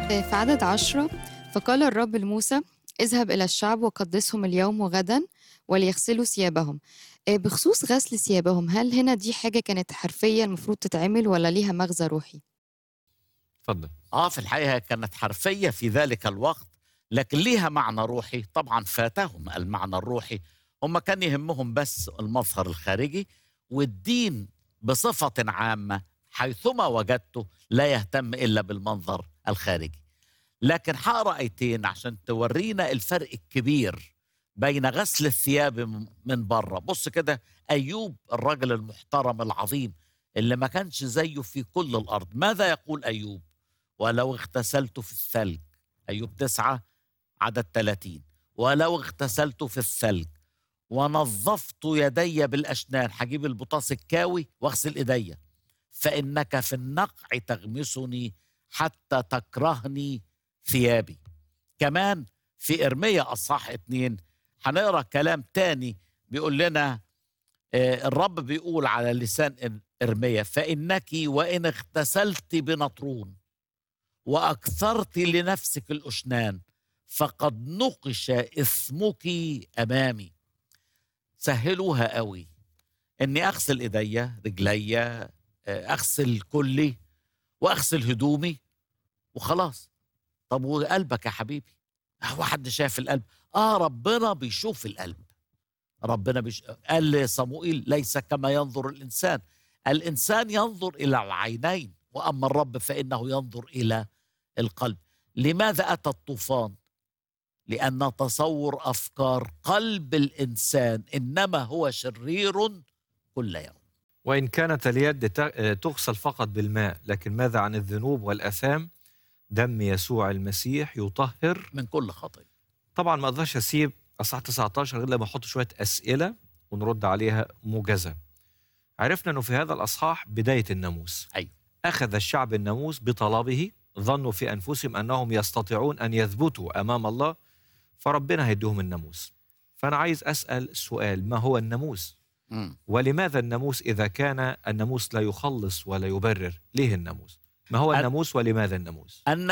في عدد عشرة فقال الرب لموسى اذهب إلى الشعب وقدسهم اليوم وغدا وليغسلوا ثيابهم آه، بخصوص غسل ثيابهم هل هنا دي حاجة كانت حرفية المفروض تتعمل ولا ليها مغزى روحي؟ اتفضل اه في الحقيقه كانت حرفيه في ذلك الوقت لكن ليها معنى روحي طبعا فاتهم المعنى الروحي هم كان يهمهم بس المظهر الخارجي والدين بصفه عامه حيثما وجدته لا يهتم الا بالمنظر الخارجي لكن هقرا ايتين عشان تورينا الفرق الكبير بين غسل الثياب من- من بره بص كده ايوب الراجل المحترم العظيم اللي ما كانش زيه في كل الارض ماذا يقول ايوب ولو اغتسلت في الثلج أيوب تسعة عدد 30 ولو اغتسلت في الثلج ونظفت يدي بالأشنان هجيب البطاس الكاوي واغسل إيديا فإنك في النقع تغمسني حتى تكرهني ثيابي كمان في إرميا أصحاح اتنين هنقرا كلام تاني بيقول لنا آه، الرب بيقول على لسان إر- إرميا فإنك وإن اغتسلت بنطرون واكثرت لنفسك الاشنان فقد نقش اسمك امامي سهلوها قوي اني اغسل ايديا رجليا آه، اغسل كلي واغسل هدومي وخلاص طب وقلبك يا حبيبي هو حد شاف القلب اه ربنا بيشوف القلب ربنا بيش... قال لصموئيل ليس كما ينظر الانسان الانسان ينظر الى العينين واما الرب فانه ينظر الى القلب لماذا اتى الطوفان لان تصور افكار قلب الانسان انما هو شرير كل يوم وإن كانت اليد ت- آه، تغسل فقط بالماء لكن ماذا عن الذنوب والأثام دم يسوع المسيح يطهر من كل خطيه طبعا ما اقدرش اسيب اصحاح 19 غير لما احط شويه اسئله ونرد عليها موجزه عرفنا انه في هذا الاصحاح بدايه الناموس أيوة. اخذ الشعب الناموس بطلبه ظنوا في انفسهم انهم يستطيعون ان يثبتوا امام الله فربنا هيديهم الناموس فانا عايز اسال سؤال ما هو الناموس مم. ولماذا الناموس اذا كان الناموس لا يخلص ولا يبرر ليه الناموس ما هو أن- الناموس ولماذا الناموس ان